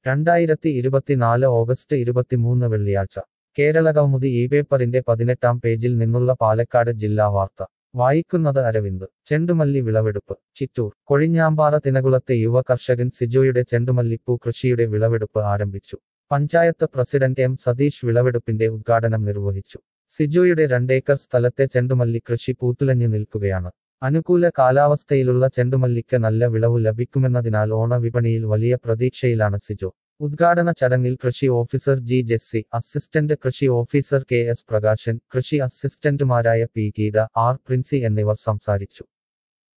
രണ്ടായിരത്തി ഇരുപത്തിനാല് ഓഗസ്റ്റ് ഇരുപത്തിമൂന്ന് വെള്ളിയാഴ്ച കേരള കൗമുദി ഈ പേപ്പറിന്റെ പതിനെട്ടാം പേജിൽ നിന്നുള്ള പാലക്കാട് ജില്ലാ വാർത്ത വായിക്കുന്നത് അരവിന്ദ് ചെണ്ടുമല്ലി വിളവെടുപ്പ് ചിറ്റൂർ കൊഴിഞ്ഞാമ്പാറ തിനകുളത്തെ യുവ കർഷകൻ സിജോയുടെ ചെണ്ടുമല്ലിപ്പൂ കൃഷിയുടെ വിളവെടുപ്പ് ആരംഭിച്ചു പഞ്ചായത്ത് പ്രസിഡന്റ് എം സതീഷ് വിളവെടുപ്പിന്റെ ഉദ്ഘാടനം നിർവഹിച്ചു സിജോയുടെ രണ്ടേക്കർ സ്ഥലത്തെ ചെണ്ടുമല്ലി കൃഷി പൂത്തുലഞ്ഞു നിൽക്കുകയാണ് അനുകൂല കാലാവസ്ഥയിലുള്ള ചെണ്ടുമല്ലിക്ക് നല്ല വിളവ് ലഭിക്കുമെന്നതിനാൽ ഓണവിപണിയിൽ വലിയ പ്രതീക്ഷയിലാണ് സിജോ ഉദ്ഘാടന ചടങ്ങിൽ കൃഷി ഓഫീസർ ജി ജെസ്സി അസിസ്റ്റന്റ് കൃഷി ഓഫീസർ കെ എസ് പ്രകാശൻ കൃഷി അസിസ്റ്റന്റുമാരായ പി ഗീത ആർ പ്രിൻസി എന്നിവർ സംസാരിച്ചു